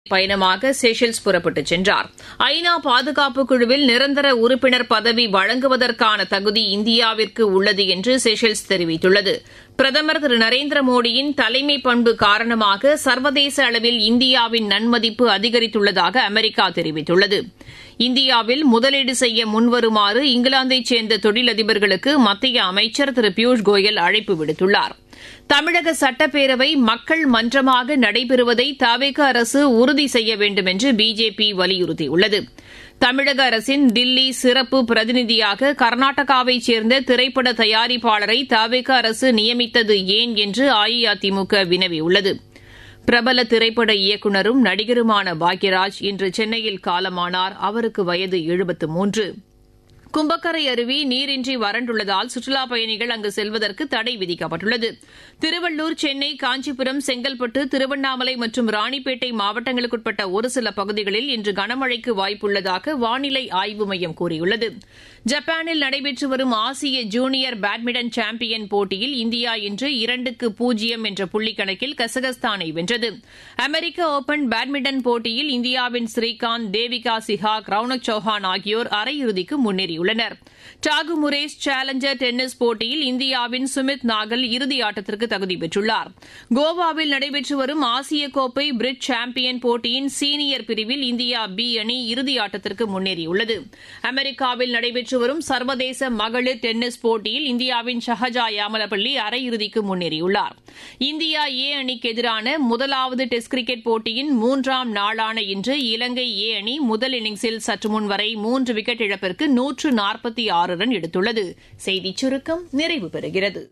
பயணமாக செஷல்ஸ் புறப்பட்டுச் சென்றார் ஐநா பாதுகாப்பு குழுவில் நிரந்தர உறுப்பினர் பதவி வழங்குவதற்கான தகுதி இந்தியாவிற்கு உள்ளது என்று செஷல்ஸ் தெரிவித்துள்ளது பிரதமர் திரு நரேந்திர மோடியின் தலைமை பண்பு காரணமாக சர்வதேச அளவில் இந்தியாவின் நன்மதிப்பு அதிகரித்துள்ளதாக அமெரிக்கா தெரிவித்துள்ளது இந்தியாவில் முதலீடு செய்ய முன்வருமாறு இங்கிலாந்தைச் சேர்ந்த தொழிலதிபர்களுக்கு மத்திய அமைச்சர் திரு பியூஷ் கோயல் அழைப்பு விடுத்துள்ளார் தமிழக சட்டப்பேரவை மக்கள் மன்றமாக நடைபெறுவதை தவிக அரசு உறுதி செய்ய வேண்டும் என்று பிஜேபி வலியுறுத்தியுள்ளது தமிழக அரசின் தில்லி சிறப்பு பிரதிநிதியாக கர்நாடகாவைச் சேர்ந்த திரைப்பட தயாரிப்பாளரை தவிக அரசு நியமித்தது ஏன் என்று அஇஅதிமுக வினவியுள்ளது பிரபல திரைப்பட இயக்குநரும் நடிகருமான பாக்யராஜ் இன்று சென்னையில் காலமானார் அவருக்கு வயது எழுபத்து மூன்று கும்பக்கரை அருவி நீரின்றி வறண்டுள்ளதால் சுற்றுலாப் பயணிகள் அங்கு செல்வதற்கு தடை விதிக்கப்பட்டுள்ளது திருவள்ளூர் சென்னை காஞ்சிபுரம் செங்கல்பட்டு திருவண்ணாமலை மற்றும் ராணிப்பேட்டை மாவட்டங்களுக்குட்பட்ட ஒரு சில பகுதிகளில் இன்று கனமழைக்கு வாய்ப்புள்ளதாக வானிலை ஆய்வு மையம் கூறியுள்ளது ஜப்பானில் நடைபெற்று வரும் ஆசிய ஜூனியர் பேட்மிண்டன் சாம்பியன் போட்டியில் இந்தியா இன்று இரண்டுக்கு பூஜ்ஜியம் என்ற புள்ளி கணக்கில் கசகஸ்தானை வென்றது அமெரிக்க ஒபன் பேட்மிண்டன் போட்டியில் இந்தியாவின் ஸ்ரீகாந்த் தேவிகா சிஹாக் ரவுனக் சௌஹான் ஆகியோர் அரையிறுதிக்கு முன்னேறியுள்ளனர் டாகு முரேஸ் சேலஞ்சர் டென்னிஸ் போட்டியில் இந்தியாவின் சுமித் நாகல் இறுதி ஆட்டத்திற்கு தகுதி பெற்றுள்ளார் கோவாவில் நடைபெற்று வரும் ஆசிய கோப்பை பிரிட் சாம்பியன் போட்டியின் சீனியர் பிரிவில் இந்தியா பி அணி இறுதி ஆட்டத்திற்கு முன்னேறியுள்ளது அமெரிக்காவில் நடைபெற்று வரும் சர்வதேச மகளிர் டென்னிஸ் போட்டியில் இந்தியாவின் ஷஹஜா யாமலப்பள்ளி அரையிறுதிக்கு முன்னேறியுள்ளார் இந்தியா ஏ அணிக்கு எதிரான முதலாவது டெஸ்ட் கிரிக்கெட் போட்டியின் மூன்றாம் நாளான இன்று இலங்கை ஏ அணி முதல் இன்னிங்ஸில் சற்று முன் வரை மூன்று விக்கெட் இழப்பிற்கு நூற்று நாற்பத்தி ஆறு ரன் எடுத்துள்ளது செய்திச் சுருக்கம் நிறைவு பெறுகிறது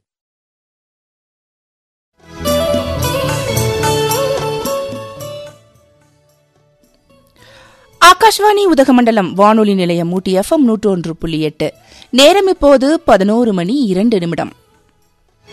ஆகாஷ்வாணி உதகமண்டலம் வானொலி நிலையம் ஊட்டி எஃப்எம் நூற்றொன்று புள்ளி எட்டு நேரம் இப்போது பதினோரு மணி இரண்டு நிமிடம்